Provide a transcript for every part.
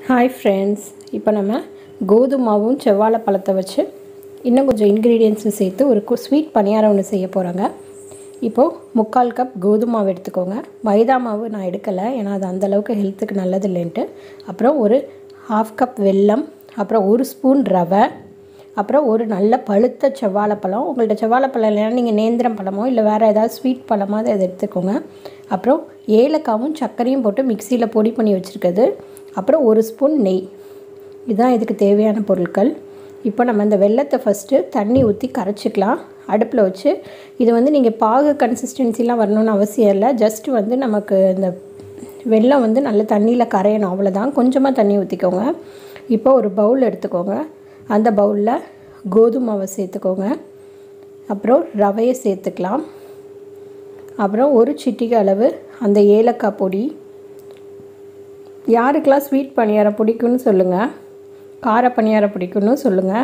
hi friends இப்போ நம்ம கோதுமாவும் செவ்வாழை பழத்தை வச்சு இன்னும் கொஞ்சம் இன்க்ரீடியன்ஸும் சேர்த்து ஒரு கு- ஸ்வீட் பணியாரம் ஒன்று செய்ய போகிறாங்க இப்போது முக்கால் கப் கோதுமை மாவு எடுத்துக்கோங்க மைதா மாவு நான் எடுக்கலை ஏன்னா அது அந்த அளவுக்கு ஹெல்த்துக்கு நல்லது இல்லைன்ட்டு அப்புறம் ஒரு ஹாஃப் கப் வெல்லம் அப்புறம் ஒரு ஸ்பூன் ரவை அப்புறம் ஒரு நல்ல பழுத்த செவ்வாழைப்பழம் உங்கள்ட்ட செவ்வாழைப்பழம் இல்லைன்னா நீங்கள் நேந்திரம் பழமோ இல்லை வேறு ஏதாவது ஸ்வீட் பழமாக அதை எடுத்துக்கோங்க அப்புறம் ஏலக்காவும் சர்க்கரையும் போட்டு மிக்சியில் பொடி பண்ணி வச்சுருக்குது அப்புறம் ஒரு ஸ்பூன் நெய் இதுதான் இதுக்கு தேவையான பொருட்கள் இப்போ நம்ம இந்த வெள்ளத்தை ஃபஸ்ட்டு தண்ணி ஊற்றி கரைச்சிக்கலாம் அடுப்பில் வச்சு இது வந்து நீங்கள் பாகு கன்சிஸ்டன்சிலாம் வரணும்னு அவசியம் இல்லை ஜஸ்ட் வந்து நமக்கு இந்த வெல்லம் வந்து நல்ல தண்ணியில் கரையணும் அவ்வளோதான் கொஞ்சமாக தண்ணி ஊற்றிக்கோங்க இப்போ ஒரு பவுல் எடுத்துக்கோங்க அந்த பவுலில் கோதுமை மாவை சேர்த்துக்கோங்க அப்புறம் ரவையை சேர்த்துக்கலாம் அப்புறம் ஒரு சிட்டிகை அளவு அந்த ஏலக்காய் பொடி யாருக்கெல்லாம் ஸ்வீட் பணியாரம் பிடிக்கும்னு சொல்லுங்கள் கார பணியாரம் பிடிக்கும்னு சொல்லுங்கள்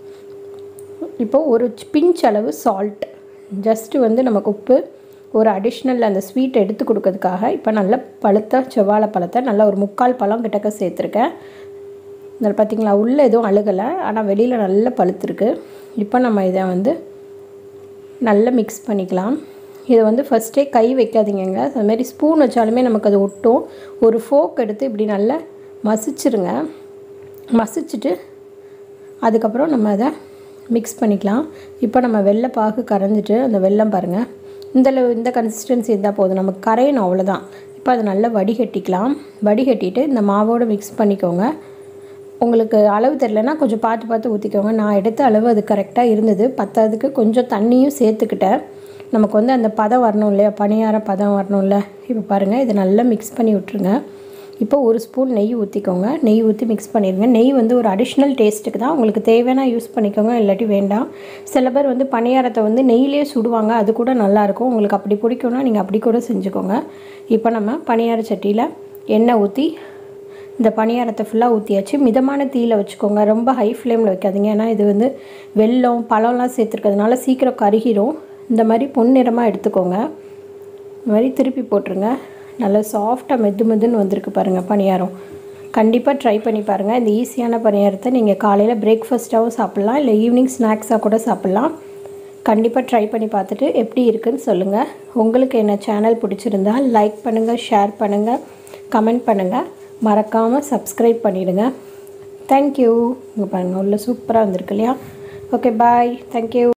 இப்போது ஒரு பிஞ்ச் அளவு சால்ட் ஜஸ்ட்டு வந்து நமக்கு உப்பு ஒரு அடிஷ்னல் அந்த ஸ்வீட் எடுத்து கொடுக்கறதுக்காக இப்போ நல்ல பழுத்த செவ்வாழை பழத்தை நல்லா ஒரு முக்கால் பழம் கிட்டக்க சேர்த்துருக்கேன் இதில் பார்த்தீங்களா உள்ளே எதுவும் அழுகலை ஆனால் வெளியில் நல்லா பழுத்துருக்கு இப்போ நம்ம இதை வந்து நல்லா மிக்ஸ் பண்ணிக்கலாம் இதை வந்து ஃபஸ்ட்டே கை வைக்காதீங்கங்க அது மாதிரி ஸ்பூன் வச்சாலுமே நமக்கு அது ஒட்டும் ஒரு ஃபோக் எடுத்து இப்படி நல்லா மசிச்சிருங்க மசிச்சுட்டு அதுக்கப்புறம் நம்ம அதை மிக்ஸ் பண்ணிக்கலாம் இப்போ நம்ம வெள்ளை பாகு கரைஞ்சிட்டு அந்த வெல்லம் பாருங்கள் இந்த அளவு இந்த கன்சிஸ்டன்சி இருந்தால் போதும் நமக்கு கரையணும் அவ்வளோதான் இப்போ அதை நல்லா வடிகட்டிக்கலாம் வடிகட்டிட்டு இந்த மாவோடு மிக்ஸ் பண்ணிக்கோங்க உங்களுக்கு அளவு தெரிலனா கொஞ்சம் பார்த்து பார்த்து ஊற்றிக்கோங்க நான் எடுத்த அளவு அது கரெக்டாக இருந்தது பத்தாவதுக்கு கொஞ்சம் தண்ணியும் சேர்த்துக்கிட்டேன் நமக்கு வந்து அந்த பதம் வரணும் இல்லையா பணியார பதம் வரணும்ல இப்போ பாருங்கள் இதை நல்லா மிக்ஸ் பண்ணி விட்ருங்க இப்போ ஒரு ஸ்பூன் நெய் ஊற்றிக்கோங்க நெய் ஊற்றி மிக்ஸ் பண்ணிடுங்க நெய் வந்து ஒரு அடிஷ்னல் டேஸ்ட்டுக்கு தான் உங்களுக்கு தேவைன்னா யூஸ் பண்ணிக்கோங்க இல்லாட்டி வேண்டாம் சில பேர் வந்து பணியாரத்தை வந்து நெய்யிலே சுடுவாங்க அது கூட நல்லாயிருக்கும் உங்களுக்கு அப்படி பிடிக்கும்னா நீங்கள் அப்படி கூட செஞ்சுக்கோங்க இப்போ நம்ம பணியார சட்டியில் எண்ணெய் ஊற்றி இந்த பணியாரத்தை ஃபுல்லாக ஊற்றியாச்சு மிதமான தீயில் வச்சுக்கோங்க ரொம்ப ஹை ஃப்ளேமில் வைக்காதீங்க ஏன்னா இது வந்து வெல்லம் பழம்லாம் சேர்த்துருக்கிறதுனால சீக்கிரம் கருகிரும் இந்த மாதிரி பொன்னிறமாக எடுத்துக்கோங்க இந்த மாதிரி திருப்பி போட்டுருங்க நல்லா சாஃப்டாக மெது மெதுன்னு வந்திருக்கு பாருங்கள் பணியாரம் கண்டிப்பாக ட்ரை பண்ணி பாருங்கள் இந்த ஈஸியான பணியாரத்தை நீங்கள் காலையில் பிரேக்ஃபாஸ்ட்டாகவும் சாப்பிட்லாம் இல்லை ஈவினிங் ஸ்நாக்ஸாக கூட சாப்பிட்லாம் கண்டிப்பாக ட்ரை பண்ணி பார்த்துட்டு எப்படி இருக்குன்னு சொல்லுங்கள் உங்களுக்கு என்ன சேனல் பிடிச்சிருந்தா லைக் பண்ணுங்கள் ஷேர் பண்ணுங்கள் கமெண்ட் பண்ணுங்கள் மறக்காமல் சப்ஸ்கிரைப் பண்ணிவிடுங்க தேங்க்யூ இங்கே பாருங்கள் உள்ள சூப்பராக வந்திருக்கு இல்லையா ஓகே பாய் தேங்க்யூ